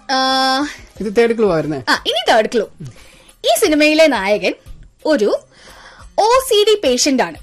ആ, ഇത് third clue വരുന്നേ ആ ഇനി തേർഡ് ക്ലൂ ഈ സിനിമയിലെ നായകൻ ഒരു ഒ സി ഡി പേഷ്യന്റ് ആണ്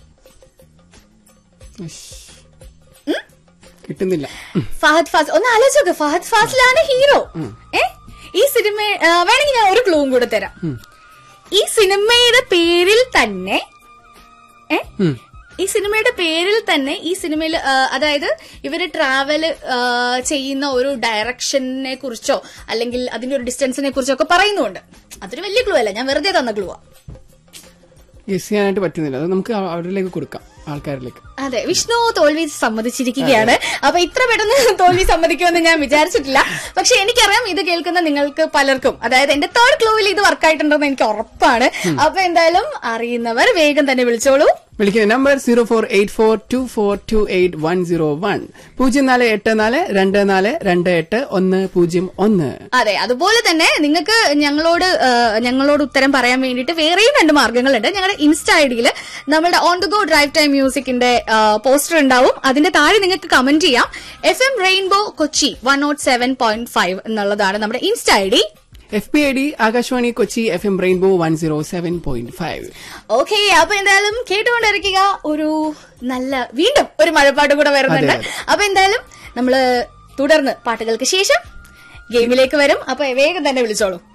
കിട്ടുന്നില്ല ഉം. ഫഹദ് ഫാസ് ഒന്ന് ആലോചിച്ചോക്ക് ഫഹദ് ഫാസിലാണ് ഹീറോ ഏ ഈ സിനിമ ആ, വേണമെങ്കിൽ ഞാൻ ഒരു ക്ലൂവും കൂടെ തരാം ഈ സിനിമയുടെ പേരിൽ തന്നെ ഏ ഉം. ഈ സിനിമയുടെ പേരിൽ തന്നെ ഈ സിനിമയിൽ അതായത് ഇവര് ട്രാവൽ ചെയ്യുന്ന ഒരു ഡയറക്ഷനെ കുറിച്ചോ അല്ലെങ്കിൽ അതിന്റെ ഒരു ഡിസ്റ്റൻസിനെ കുറിച്ചോ ഒക്കെ പറയുന്നുണ്ട് അതൊരു വലിയ ക്ലൂ അല്ല ഞാൻ വെറുതെ തന്ന ക്ലൂ ഗസ് ചെയ്യാനായിട്ട് പറ്റുന്നില്ല അത് നമുക്ക് അവ- അവരിലേക്ക് കൊടുക്കാം ആൾക്കാരിലേക്ക് അതെ വിഷ്ണു തോൽവി സമ്മതിച്ചിരിക്കുകയാണ് അപ്പൊ ഇത്ര പെട്ടെന്ന് തോൽവി സമ്മതിക്കുമെന്ന് ഞാൻ വിചാരിച്ചിട്ടില്ല പക്ഷെ എനിക്കറിയാം ഇത് കേൾക്കുന്ന നിങ്ങൾക്ക് പലർക്കും അതായത് എന്റെ തേർഡ് ക്ലൂവിൽ ഇത് വർക്കായിട്ടുണ്ടെന്ന് എനിക്ക് ഉറപ്പാണ് അപ്പൊ എന്തായാലും അറിയുന്നവർ വേഗം തന്നെ വിളിച്ചോളൂ വിളിക്കുന്ന number zero four eight four two four two eight one zero one പൂജ്യം നാല് എട്ട് നാല് രണ്ട് നാല് രണ്ട് എട്ട് ഒന്ന് പൂജ്യം ഒന്ന് അതെ അതുപോലെ തന്നെ നിങ്ങൾക്ക് ഞങ്ങളോട് ആ, ഞങ്ങളോട് ഉത്തരം പറയാൻ വേണ്ടിയിട്ട് വേറെയും രണ്ട് മാർഗങ്ങളുണ്ട് ഞങ്ങളുടെ ഇൻസ്റ്റ ഐഡിയിൽ നമ്മുടെ on the go drive time മ്യൂസിക്കിന്റെ പോസ്റ്റർ ഉണ്ടാവും അതിന്റെ താഴെ നിങ്ങൾക്ക് കമന്റ് ചെയ്യാം F M rainbow Kochi one nought seven point five എന്നുള്ളതാണ് നമ്മുടെ insta I D F P I D Akashvani Kochi F M rainbow one zero seven point five okay അപ്പൊ എന്തായാലും കേട്ടുകൊണ്ടിരിക്കുക ഒരു നല്ല വീണ്ടും ഒരു മഴപ്പാട്ട് കൂടെ വരുന്നുണ്ട് അതെ, അപ്പൊ എന്തായാലും നമ്മള് തുടർന്ന് പാട്ടുകൾക്ക് ശേഷം ഗെയിമിലേക്ക് വരും അപ്പൊ വേഗം തന്നെ വിളിച്ചോളൂ